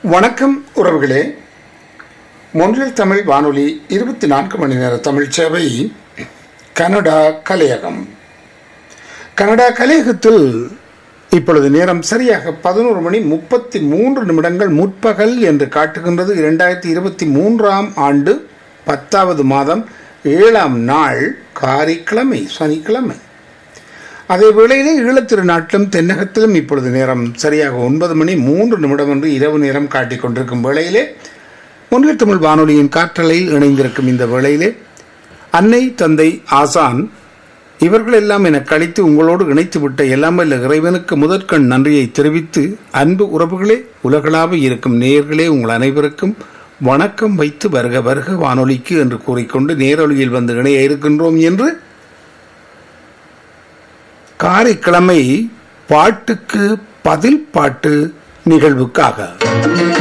வணக்கம் உறவுகளே மொன்றில் தமிழ் வானொலி இருபத்தி நான்கு மணி நேர தமிழ் சேவை கனடா கலையகம் கனடா கலையகத்தில் இப்பொழுது நேரம் சரியாக பதினோரு மணி முப்பத்தி மூன்று நிமிடங்கள் முற்பகல் என்று காட்டுகின்றது இரண்டாயிரத்தி இருபத்தி மூன்றாம் ஆண்டு பத்தாவது மாதம் ஏழாம் நாள் காரிக்கிழமை சனிக்கிழமை அதே வேளையிலே ஈழத்திரு நாட்டிலும் தென்னகத்திலும் இப்பொழுது நேரம் சரியாக ஒன்பது மணி மூன்று நிமிடம் என்று இரவு நேரம் காட்டிக் கொண்டிருக்கும் வேளையிலே முன்னில் தமிழ் வானொலியின் காற்றலையில் இணைந்திருக்கும் இந்த வேளையிலே அன்னை தந்தை ஆசான் இவர்கள் எல்லாம் என கழித்து உங்களோடு இணைத்து விட்ட எல்லாமல்ல இறைவனுக்கு முதற்கண் நன்றியை தெரிவித்து அன்பு உறவுகளே உலகளாக இருக்கும் நேயர்களே உங்கள் அனைவருக்கும் வணக்கம் வைத்து வருக வருக வானொலிக்கு என்று கூறிக்கொண்டு நேரொலியில் வந்து இணைய இருக்கின்றோம் என்று காரைக்கிழமை பாட்டுக்கு பதில் பாட்டு நிகழ்வுக்காக